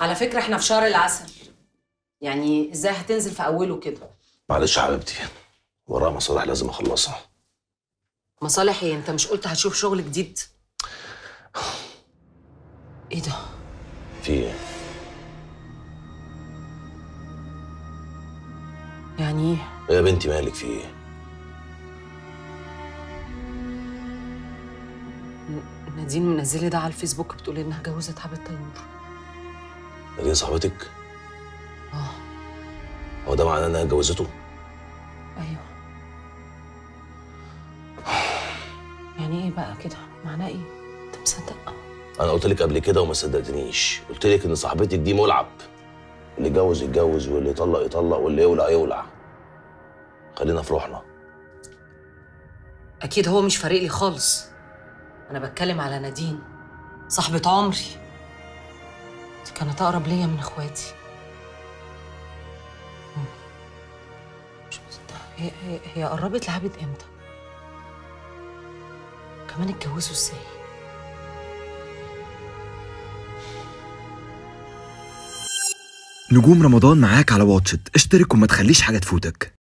على فكرة احنا في شهر العسل يعني ازاي هتنزل في اوله كده معلش يا حبيبتي وراها مصالح لازم اخلصها مصالح ايه انت مش قلت هتشوف شغل جديد ايه ده في ايه يعني ايه إيه يا بنتي مالك في ايه ن- نادين منزله ده على الفيسبوك بتقول انها جوزت حبيب تيمور نادين صاحبتك اه هو ده معناه انها اتجوزته ايوه يعني ايه بقى كده معناه ايه انت مصدق انا قلت لك قبل كده وما صدقتنيش قلت لك ان صاحبتك دي ملعب اللي يتجوز يتجوز واللي يطلق يطلق واللي يولع يولع خلينا في روحنا اكيد هو مش فارق لي خالص انا بتكلم على نادين صاحبة عمري دي كانت اقرب ليا من اخواتي مم. مش مصدقة هي, هي, هي قربت لعبد امتى كمان اتجوزوا ازاي نجوم رمضان معاك على واتشت اشترك وما تخليش حاجة تفوتك